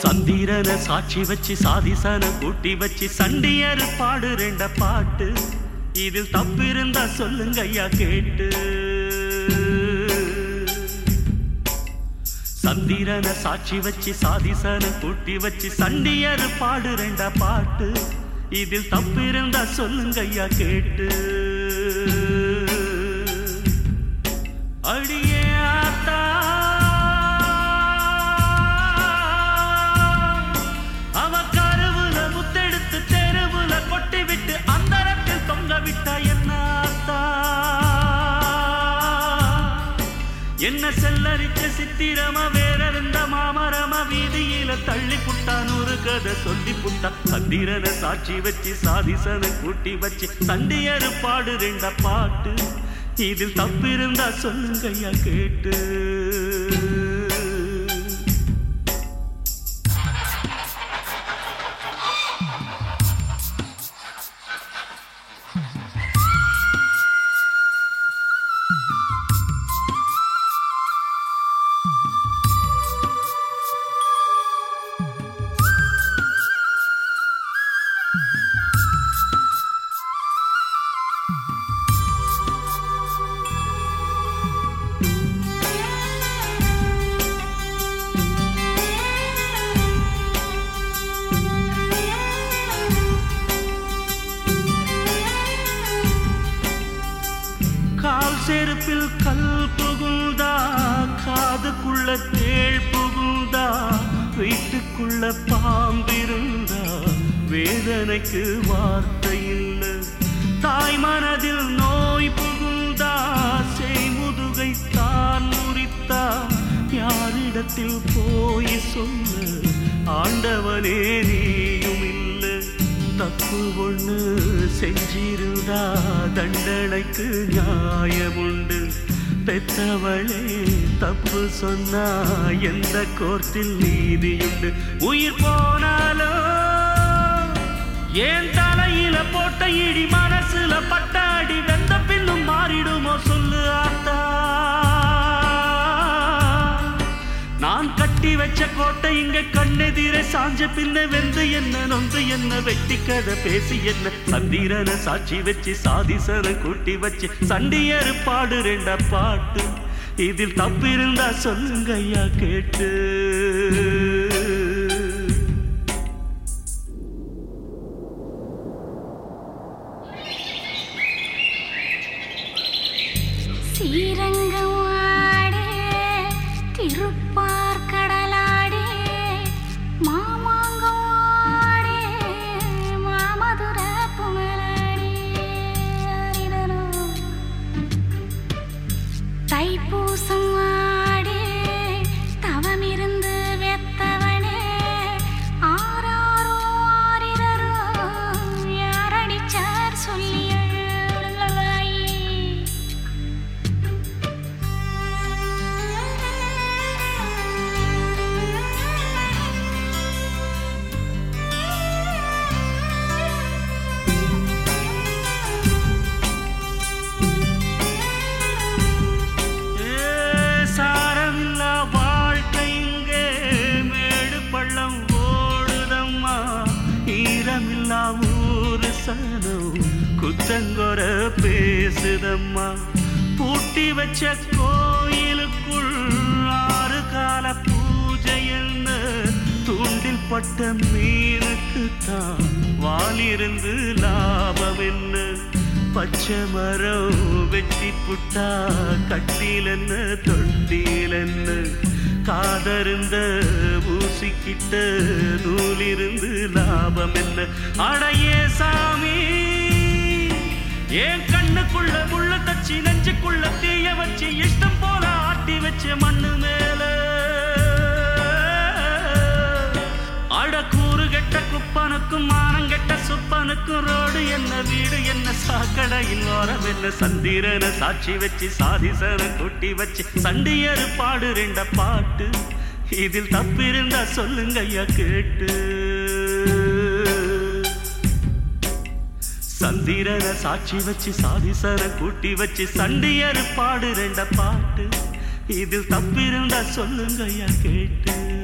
சந்திரன சாட்சி வச்சு சாதிசன கூட்டி வச்சு சண்டியர் பாடு ரெண்ட பாட்டு இதில் தப்பு இருந்தா சொல்லுங்க ஐயா கேட்டு சந்திரன சாட்சி வச்சு சாதிசன கூட்டி வச்சு சண்டியர் பாடு ரெண்ட பாட்டு இதில் தப்பு இருந்தா சொல்லுங்க ஐயா கேட்டு அடியே ஆத்தா அவ கருவுல முத்தெடுத்து தெருவுல கொட்டி விட்டு அந்தரத்தில் தொங்க விட்டா என்ன ஆத்தா என்ன செல்லரிச்ச சித்திரமா வேற இருந்த மாமரமா வீதியில தள்ளி புட்டான் ஒரு கதை சொல்லி புட்டா சந்திரன சாட்சி வச்சு சாதிசன கூட்டி வச்சு சண்டியரு பாடு ரெண்ட பாட்டு இதில் தப்பு இருந்தா சொல்லுங்க ஐயா கேட்டு கால் செருப்பில் கல் புகுந்தா காதுக்குள்ள தேள் புகுந்தா வீட்டுக்குள்ள பாம்பிருந்தா வேதனைக்கு வார்த்தை இல்லை தாய் மனதில் நோய் புகுந்தா செய்முதுகை தான் முறித்தா யாரிடத்தில் போய் சொல்ல ஆண்டவனே நீயும் இல்லை தப்பு ஒண்ணு செஞ்சிருந்தா தண்டனைக்கு நியாயமுண்டு பெத்தவளே தப்பு சொன்னா எந்த கோர்ட்டில் நீதியுண்டு உயிர் போனாலும் ஏன் தலையில போட்ட இடி மனசுல பட்டாடி வெந்த பின்னும் மாறிடுமோ சொல்லு ஆத்தா நான் கட்டி வச்ச கோட்டை இங்க கண்ணெதிர சாஞ்ச பின்ன வெந்து என்ன நொந்து என்ன வெட்டி கதை பேசி என்ன சந்திரன சாட்சி வச்சு சாதிசன கூட்டி வச்சு சண்டியரு பாடு ரெண்ட பாட்டு இதில் தப்பு இருந்தா சொல்லுங்க ஐயா கேட்டு ஸ்ரீரங்கம் ஆடே திருப்பார் கடலாடே மாமாங்கம் ஆடே மாமதுர புகழாடே அரிதனோ. தைப்பூசம் ஆடே தவமிருந்து வெத்தவனே ஆராரோ ஆரிரரோ யாரடிச்சார் சொல்லி எழுதுங்களாயே ஏ, சாரமில்லா வாழ்க்கை இங்கே மேடு பள்ளம் ஓடுதம்மா ஈரமில்லா ஊரு சனம் குத்தங்கொர பேசுதம்மா பூட்டி வச்ச கோயிலுக்குள் ஆறு கால பூஜைன்னு தூண்டில் பட்ட மீனுக்கு தான் வாலிருந்து லாபம் என்ன பச்சை மரம் வெட்டி புட்டா கட்டிலென்ன தொட்டிலென்ன காதருந்த ஊசிக்கிட்ட நூலிருந்து லாபம் என்ன அடையே சாமி என் கண்ணுக்குள்ள முள்ள தச்சு நெஞ்சுக்குள்ள தீய வச்சு இஷ்டம் போல ஆட்டி வச்ச மண்ணு மேல அடக்கூறு கெட்ட குப்பனுக்கும் மானம் கெட்ட சுப்பனுக்கும் ரோடு என்ன வீடு என்ன சாக்கடையில் ஓரம் என்ன சந்திரன சாட்சி வச்சு சாதிசன கூட்டி வச்சு சண்டியரு பாடு ரெண்ட பாட்டு இதில் தப்பிருந்தா சொல்லுங்க ஐயா கேட்டு சந்திரன சாட்சி வச்சு சாதிசன கூட்டி வச்சு சண்டியரு பாடு ரெண்ட பாட்டு இதில் தப்பிருந்தா சொல்லுங்க ஐயா கேட்டு